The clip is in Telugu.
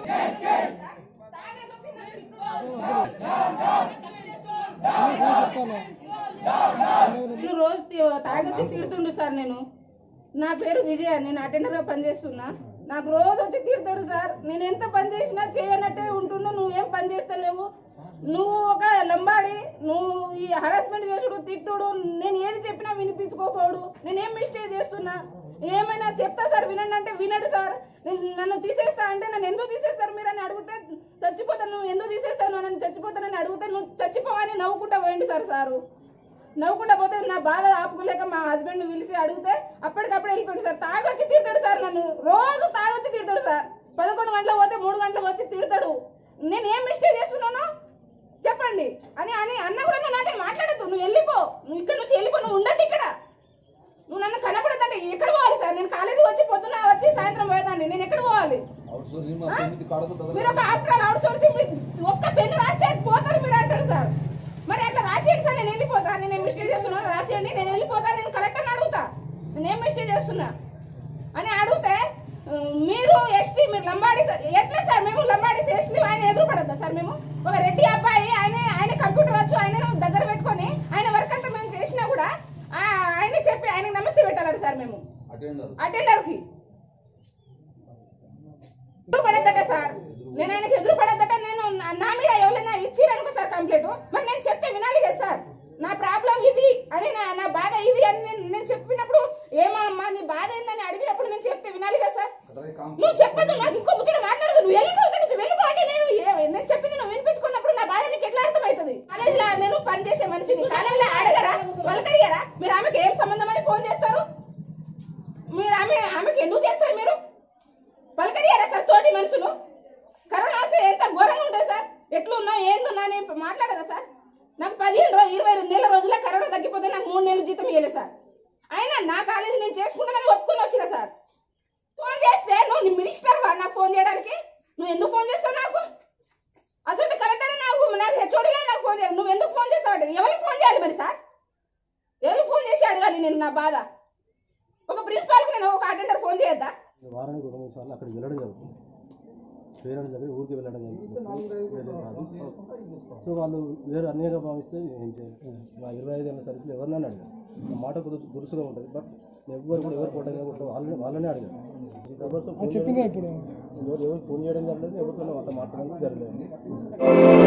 నేను రోజు తి- తాగొచ్చి తిడుతుండు సార్ నేను నా పేరు విజయ నేను అటెండర్గా పనిచేస్తున్నా నాకు రోజు వచ్చి తిడతాడు సార్ నేను ఎంత పని చేసినా చేయనట్టే ఉంటున్నా నువ్వేం పని చేస్తలేవు నువ్వు ఒక లంబాడి నువ్వు ఈ హరాస్మెంట్ చేసుడు తిట్టుడు నేను ఏది చెప్పినా వినిపించుకోపోడు నేను ఏం మిస్టేక్ చేస్తున్నా ఏమైనా చెప్తా సార్ వినండి అంటే వినడు సార్ నేను నన్ను తీసేస్తా అంటే నన్ను ఎందుకు తీసేస్తారు మీరు అని అడిగితే చచ్చిపోతాను నువ్వు ఎందుకు తీసేస్తావు నన్ను చచ్చిపోతానని అడిగితే నువ్వు చచ్చిపోవని నవ్వుకుంటా పోయింది సార్ సారు నవ్వుకుంటా పోతే నా బాధ ఆపుకోలేక మా హస్బెండ్ పిలిచి అడిగితే అప్పటికప్పుడు వెళ్ళిపోయింది సార్ తాగొచ్చి తిడతాడు సార్ నన్ను రోజు తాగొచ్చి తిడతాడు సార్ పదకొండు గంటలకు పోతే మూడు గంటలకు వచ్చి తిడతాడు నేను ఏం మిస్టేక్ చేస్తున్నానో చెప్పండి అని అని అన్న కూడా నువ్వు నాతో మాట్లాడద్దు నువ్వు వెళ్ళిపో నువ్వు ఇక్కడ నుంచి వెళ్ళిపో నువ్వు ఉండద్దు ఇక్కడ నువ్వు నన్ను కనపడదంటే ఎక్కడ పోవాలి సార్ నేను కాలేజీ వచ్చి పొద్దున్న వచ్చి సాయంత్రం పోయేదాన్ని నేను ఎక్కడ పోవాలి ఆ? మీరు ఒక ఆఫ్టర్ అవుట్ సోర్సింగ్ ఒక్క పెన్ను రాస్తే పోతారు మీరు అంటారు సార్ మరి అట్లా రాసేయండి సార్ నేను వెళ్ళిపోతా నేను ఏం మిస్టేక్ చేస్తున్నాను రాసేయండి నేను వెళ్ళిపోతా నేను కలెక్టర్ని అడుగుతా నేను ఏం మిస్టేక్ చేస్తున్నా అని అడిగితే ఉమ్, మీరు ఎస్టీ మీరు లంబాడి సార్ ఎట్లా సార్ మేము లంబాడి ఎస్టీ ఆయన ఎదురుపడద్దా సార్ మేము ఒక రెడ్డి అబ్బాయి ఆయన ఆయన కంప్యూటర్ వచ్చు ఆయన దగ్గర పెట్టుకొని ఆయన వర్క్ అంతా మేము చేసినా కూడా ఆ, ఆయన చెప్పి ఆయనకి నమస్తే పెట్టాలంట సార్ మేము అటెండర్కి ఎదురు పడద్దట సార్ నేను ఆయనకి ఎదురు పడద్దట నేను నా- నా మీద ఎవరైనా ఇచ్చిరనుకో సార్ కంప్లైంట్ మరి నేను చెప్తే వినాలి కదా సార్ నా ప్రాబ్లం ఇది అని నా నా బాధ ఇది అని నేను నేను చెప్పినప్పుడు ఏమమ్మా నీ బాధ ఏందని అడిగినప్పుడు నేను చెప్తే వినాలి కదా సార్ నువ్వు చెప్పదు నాకు ఇంకో ముచ్చట మాట్లాడదు నువ్వు వెళ్ళిపో ఇక్కడి నుంచి వెళ్ళిపో అంటే నేను ఏ- నేను చెప్పింది నువ్వు వినిపించుకున్నప్పుడు నా బాధ నీకు ఎట్లా అర్థమవుతుంది కాలేజీలో నేను పని చేసే మనిషిని కాలేజీలో అడగరా పలకరిగారా మీరు ఆమెకి ఏం సంబంధం అని ఫోన్ చేస్తారు మీరు ఆమె ఆమెకి ఎందుకు చేస్తారు మీరు పలకరియారా సార్ తోటి మనుషులు కరోనా వస్తే ఎంత ఘోరంగా ఉంటుంది సార్ ఎట్లున్నా ఏందున్నా అని మాట్లాడారా సార్ నాకు పదిహేను రోజు ఇరవై రెండు నెలల రోజుల్లో కరోనా తగ్గిపోతే నాకు మూడు నెలలు జీతం ఇవ్వలేదు సార్ అయినా నా కాలేజీ నేను చేసుకుంటానని ఒప్పుకొని వచ్చిన సార్ ఫోన్ చేస్తే నువ్వు నీ మినిస్టర్ వా నాకు ఫోన్ చేయడానికి నువ్వు ఎందుకు ఫోన్ చేస్తావు నాకు అసలు కరెక్ట్ నాకు నాకు హెచ్ఓడిగా నాకు ఫోన్ చేయాలి నువ్వు ఎందుకు ఫోన్ చేస్తావు అంటే ఎవరికి ఫోన్ చేయాలి మరి సార్ ఎవరికి ఫోన్ చేసి అడగాలి నేను నా బాధ ఒక ప్రిన్సిపాల్కి నేను ఒక అటెండర్ ఫోన్ చేయొద్దా వారానికి ఒక మూడు సార్లు అక్కడికి వెళ్ళడం జరుగుతుంది పేరెంట్స్ దగ్గర ఊరికి వెళ్ళడం జరుగుతుంది వేరే కాదు సో వాళ్ళు వేరే అన్యంగా భావిస్తే ఏం చేయాలి మా ఇరవై ఐదు ఏళ్ళ సరుకులు ఎవరినైనా అడిగారు నా మాట కొద్దిగా దురుసుగా ఉంటుంది బట్ ఎవరు కూడా ఎవరు పోటీ వాళ్ళని వాళ్ళనే అడిగారు ఎవరితో ఫోన్ చేయడం- ఇప్పుడు ఎవరు ఎవరు ఫోన్ చేయడం జరగలేదు ఎవరితో అట్లా మాట్లాడడం జరగలేదు